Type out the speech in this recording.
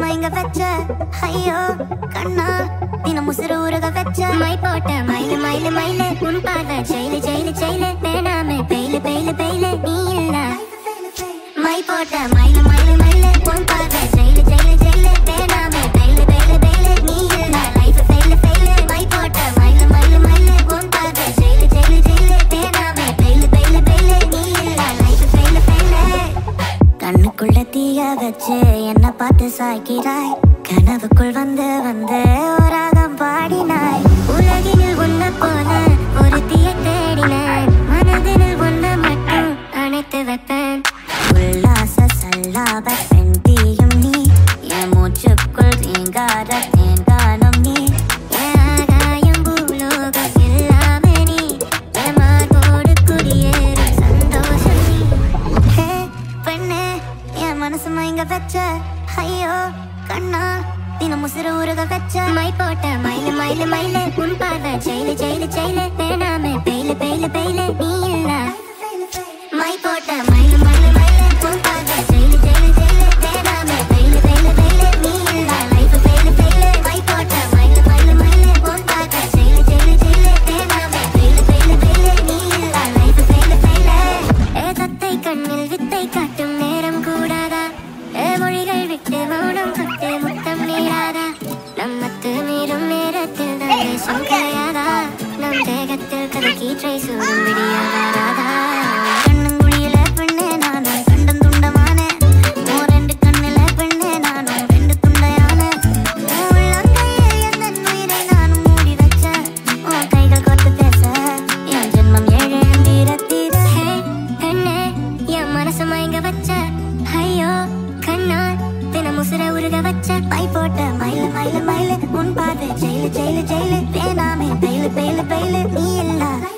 மயங்க வச்ச ஐயோ கண்ணா தினம் உசுறு உருக வச்ச மை போட்ட மயிலு மயிலு மயிலு உன் பார்வை ஜெயிலு ஜெயிலு ஜெயிலு வேணாமே பெயிலு பெயிலு பெயிலு நீ இல்ல மை போட்ட மயிலு மயிலு மயிலு உன் பார்வை ஜெயிலு ஜெயிலு ஜெயிலு வேணாமே பெயிலு பெயிலு பெயிலு நீ இல்ல லைஃப் ஃபெயிலு ஃபெயிலு மை போட்ட மயிலு மயிலு மயிலு உன் பார்வை ஜெயிலு ஜெயிலு ஜெயிலு வேணாமே பெயிலு பெயிலு பெயிலு நீ இல்ல லைஃப் ஃபெயிலு ஃபெயிலு கண்ணுக்குள்ள தீய வச்சு என்ன பார்த்து சாய்க்கிறாய் கனவுக்குள் வந்து வந்து ஓராகம் பாடினாய் உலகினில் உன்ன போல ஒரு தீய தேடினேன் மனதினில் உன்ன மட்டும் அணைத்து வைப்பேன் உல்லாச சல்லாப பெண் தீயும் நீ என் மூச்சுக்குள் தீங்கார தேங்கானம் நீ என் ஆகாயம் பூலோகம் எல்லாமே நீ என் மார்போடு குடியேறும் சந்தோஷம் நீ ஹே பெண்ணே என் மனசு மயங்க வச்ச ஐயோ கண்ணா தினம் உசுறு உருக வச்ச மை போட்ட மயிலு மயிலு மயிலு உன் பார்வை ஜெயிலு ஜெயிலு ஜெயிலு வேணாமே பெயிலு பெயிலு பெயிலு நீ இல்ல மை போட்ட மயிலு மயிலு மயிலு உன் பார்வை ஜெயிலு ஜெயிலு ஜெயிலு வேணாமே பெயிலு பெயிலு பெயிலு நீ இல்ல லைஃப் பெயிலு பெயிலு மை போட்ட மயிலு மயிலு மயிலு உன் பார்வை ஜெயிலு ஜெயிலு ஜெயிலு வேணாமே பெயிலு பெயிலு பெயிலு நீ இல்ல லைஃப் பெயிலு பெயிலு ஏ தத்தை கண்ணில் வித்தை காட்டும் நேரம் கூடாதா ஏ மொழிகள் விட்டு மௌனம் கொட்டு முத்தம் நீராதா நம்மத்து மீறும் நேரத்தில் தான் தேசம் கிடையாதா நம் தேகத்தில் கதை கீற்றை சூடும் விடியாதாராதா கண்ணங்குழியில பெண்ணே நானும் கண்டம் துண்டமான உன் ரெண்டு கண்ணில பெண்ணே நானும் ரெண்டு துண்டையான உன் உள்ளங்கையில் எந்தன் உயிரை நானும் மூடி வச்ச உன் கைகள் கோர்த்து பேச என் ஜென்மம் ஏழு எழுந்தீர தீர ஹே பெண்ணே என் மனசு மயங்க வச்ச ஐயோ கண்ணா தினம் உசுர உருக வச்ச பை போட்ட மயிலு மயிலு மயிலு உன் பார்வை ஜெயிலு ஜெயிலு ஜெயிலு வேணாமே பெயிலு பெயிலு பெயிலு நீ இல்ல